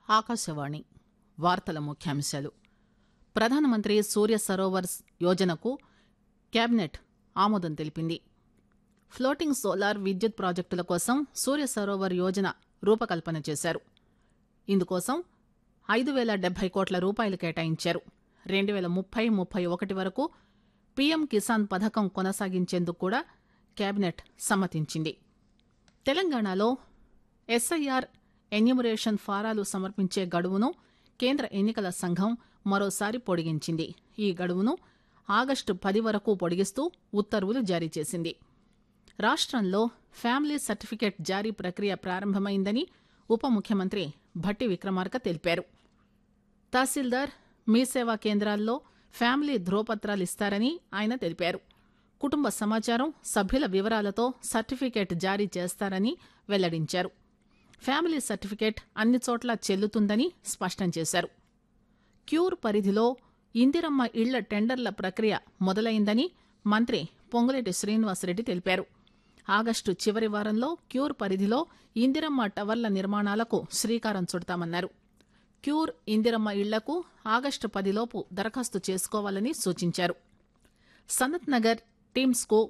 ఆకాశవాణి వార్తల ముఖ్యాంశాలు ప్రధానమంత్రి సూర్య సరోవర్స్ యోజనకు కేబినెట్ ఆమోదం తెలిపింది ఫ్లోటింగ్ సోలార్ విద్యుత్ ప్రాజెక్టుల కోసం సూర్య సరోవర్ యోజన రూపకల్పన చేశారు ఇందుకోసం ఐదు పేల డెబ్బై కోట్ల రూపాయలు కేటాయించారు రెండు పేల ముప్పై ముప్పై ఒకటి వరకు పీఎం కిసాన్ పథకం కొనసాగించేందుకు కూడా కేబినెట్ సమ్మతించింది తెలంగాణలో ఎస్ఐఆర్ ఎన్యూమరేషన్ ఫారాలు సమర్పించే గడువును కేంద్ర ఎన్నికల సంఘం మరోసారి పొడిగించింది ఈ గడువును ఆగస్టు పది వరకు పొడిగిస్తూ ఉత్తర్వులు జారీ చేసింది రాష్టంలో ఫ్యామిలీ సర్టిఫికేట్ జారీ ప్రక్రియ ప్రారంభమైందని ఉప ముఖ్యమంత్రి భట్టి విక్రమార్క తెలిపారు తహసీల్దార్ మీ సేవా కేంద్రాల్లో ఫ్యామిలీ ధ్రువపత్రాలు ఇస్తారని ఆయన తెలిపారు కుటుంబ సమాచారం సభ్యుల వివరాలతో సర్టిఫికేట్ జారీ చేస్తారని వెల్లడించారు ఫ్యామిలీ సర్టిఫికేట్ అన్ని చోట్ల చెల్లుతుందని స్పష్టం చేశారు క్యూర్ పరిధిలో ఇందిరమ్మ ఇళ్ల టెండర్ల ప్రక్రియ మొదలైందని మంత్రి పొంగులేటి శ్రీనివాసరెడ్డి తెలిపారు ఆగస్టు చివరి వారంలో క్యూర్ పరిధిలో ఇందిరమ్మ టవర్ల నిర్మాణాలకు శ్రీకారం చుడతామన్నారు క్యూర్ ఇందిరమ్మ ఇళ్లకు ఆగస్టు పదిలోపు దరఖాస్తు చేసుకోవాలని సూచించారు సనత్ నగర్ టీమ్స్కు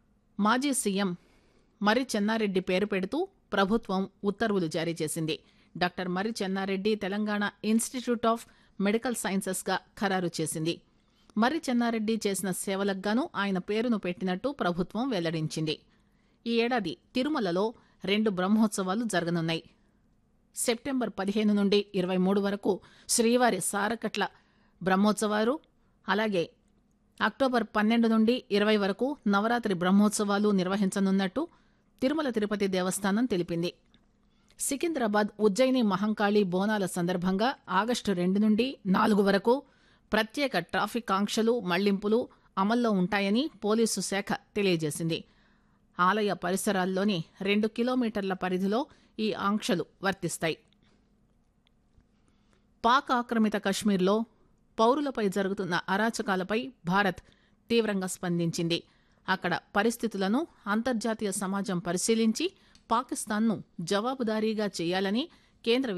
మాజీ సీఎం మర్రి చెన్నారెడ్డి పేరు పెడుతూ ప్రభుత్వం ఉత్తర్వులు జారీ చేసింది doctor Marri Chennareddy Telangana institute of medical sciences గా ఖరారు చేసింది మర్రి చెన్నారెడ్డి చేసిన సేవలకు గాను ఆయన పేరును పెట్టినట్టు ప్రభుత్వం వెల్లడించింది ఈ ఏడాది తిరుమలలో రెండు బ్రహ్మోత్సవాలు జరగనున్నాయి సెప్టెంబర్ పదిహేను నుండి ఇరవై మూడు వరకు శ్రీవారి సారకట్ల బ్రహ్మోత్సవాలు అలాగే అక్టోబర్ పన్నెండు నుండి ఇరవై వరకు నవరాత్రి బ్రహ్మోత్సవాలు నిర్వహించనున్నట్టు తిరుమల తిరుపతి దేవస్థానం తెలిపింది సికింద్రాబాద్ ఉజ్జయిని మహంకాళి బోనాల సందర్భంగా ఆగస్టు రెండు నుండి నాలుగు వరకు ప్రత్యేక ట్రాఫిక్ ఆంక్షలు మళ్లింపులు అమల్లో ఉంటాయని పోలీసు శాఖ తెలియజేసింది ఆలయ పరిసరాల్లోని రెండు కిలోమీటర్ల పరిధిలో ఈ ఆంక్షలు వర్తిస్తాయి పాక్ ఆక్రమిత కశ్మీర్లో పౌరులపై జరుగుతున్న అరాచకాలపై భారత్ తీవ్రంగా స్పందించింది అక్కడ పరిస్థితులను అంతర్జాతీయ సమాజం పరిశీలించి పాకిస్తాన్ను జవాబుదారీగా చేయాలని కేంద్ర